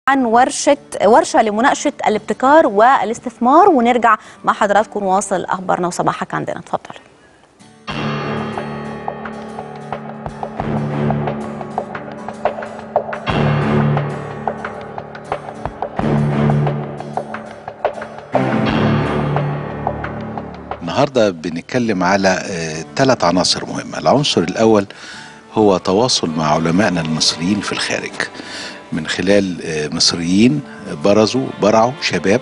عن ورشة ورشة لمناقشة الابتكار والاستثمار ونرجع مع حضراتكم نواصل أخبارنا وصباحك عندنا اتفضل النهارده بنتكلم على ثلاث عناصر مهمه العنصر الاول هو تواصل مع علمائنا المصريين في الخارج من خلال آه، مصريين برزوا برعوا شباب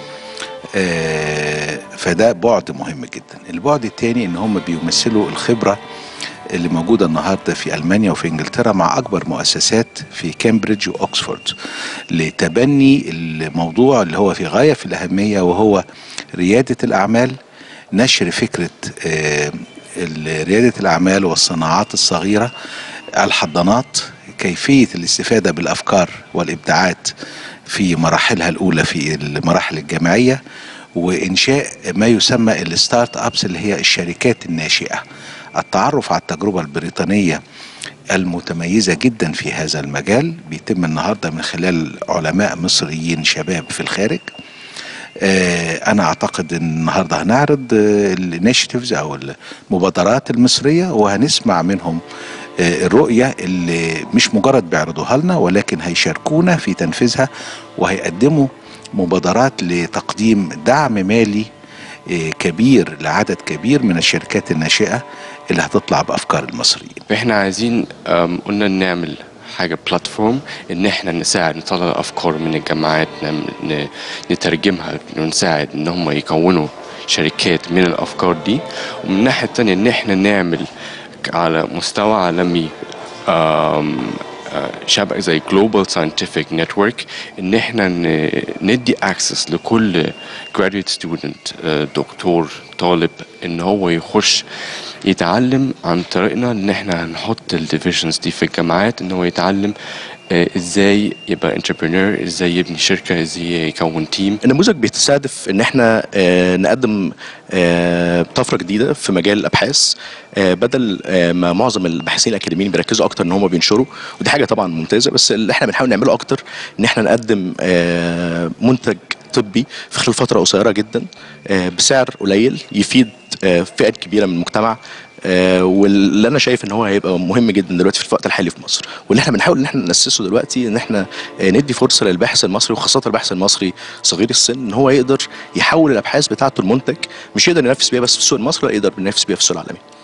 آه، فده بعد مهم جدا البعد الثاني ان هم بيمثلوا الخبره اللي موجودة النهاردة في ألمانيا وفي إنجلترا مع أكبر مؤسسات في كامبريدج وأكسفورد لتبني الموضوع اللي هو في غاية في الأهمية وهو ريادة الأعمال نشر فكرة آه، ال- ريادة الأعمال والصناعات الصغيرة الحضانات كيفية الاستفادة بالأفكار والإبداعات في مراحلها الأولى في المراحل الجامعية وإنشاء ما يسمى الستارت أبس اللي هي الشركات الناشئة التعرف على التجربة البريطانية المتميزة جدا في هذا المجال بيتم النهاردة من خلال علماء مصريين شباب في الخارج آه، انا اعتقد ان النهارده هنعرض الانيشيتيفز او المبادرات المصريه وهنسمع منهم آه، الرؤيه اللي مش مجرد بيعرضوها لنا ولكن هيشاركونا في تنفيذها وهيقدموا مبادرات لتقديم دعم مالي آه، كبير لعدد كبير من الشركات الناشئه اللي هتطلع بافكار المصريين احنا عايزين أم، قلنا نعمل حاجة بلاتفورم ان احنا نساعد نطلع افكار من الجامعات نعمل- ن- نترجمها ونساعد ان هم يكونوا شركات من الافكار دي ومن الناحية التانية ان احنا نعمل ك- على مستوى عالمي أم، آه، شبكة زي Global Scientific Network ان احنا ن- ندي access لكل graduate student آه، دكتور طالب ان هو يخش يتعلم عن طريقنا ان احنا هنحط الديفيجنز دي في الجامعات ان هو يتعلم آه، ازاي يبقى انتربرينور ازاي يبني شركه ازاي يكون تيم النموذج بيستهدف ان احنا آه، نقدم آه، طفره جديده في مجال الابحاث آه، بدل آه، ما معظم الباحثين الاكاديميين بيركزوا اكتر ان هم بينشروا ودي حاجه طبعا ممتازه بس اللي احنا بنحاول نعمله اكتر ان احنا نقدم آه، منتج طبي في خلال فتره قصيره جدا آه، بسعر قليل يفيد آه، فئات كبيره من المجتمع آه، واللي انا شايف ان هو هيبقى مهم جدا دلوقتي في الوقت الحالي في مصر واللي احنا بنحاول ان احنا ناسسه دلوقتي ان احنا آه، ندي فرصه للباحث المصري وخاصه الباحث المصري صغير السن ان هو يقدر يحول الابحاث بتاعته لمنتج مش يقدر ينافس بيها بس في السوق المصري لا يقدر ينافس بيها في السوق العالمي